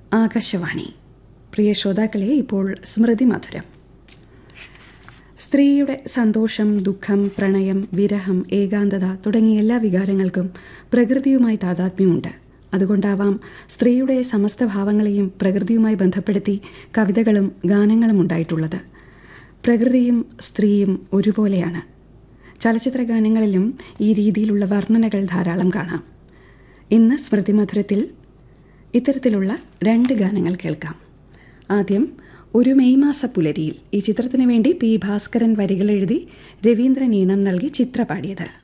ആകാശവാണി പ്രിയ ശ്രോതാക്കളെ ഇപ്പോൾ സ്മൃതി മധുരം സ്ത്രീയുടെ സന്തോഷം ദുഃഖം പ്രണയം വിരഹം ഏകാന്തത തുടങ്ങിയ എല്ലാ വികാരങ്ങൾക്കും പ്രകൃതിയുമായി താതാത്മ്യമുണ്ട് അതുകൊണ്ടാവാം സ്ത്രീയുടെ സമസ്ത ഭാവങ്ങളെയും പ്രകൃതിയുമായി ബന്ധപ്പെടുത്തി കവിതകളും ഗാനങ്ങളും ഉണ്ടായിട്ടുള്ളത് പ്രകൃതിയും സ്ത്രീയും ഒരുപോലെയാണ് ചലച്ചിത്ര ഗാനങ്ങളിലും ഈ രീതിയിലുള്ള വർണ്ണനകൾ ധാരാളം കാണാം ഇന്ന് സ്മൃതി മധുരത്തിൽ ഇത്തരത്തിലുള്ള രണ്ട് ഗാനങ്ങൾ കേൾക്കാം ആദ്യം ഒരു മെയ് മാസ പുലരിയിൽ ഈ ചിത്രത്തിനു വേണ്ടി പി ഭാസ്കരൻ വരികൾ എഴുതി രവീന്ദ്രൻ ഈണം നൽകി ചിത്ര പാടിയത്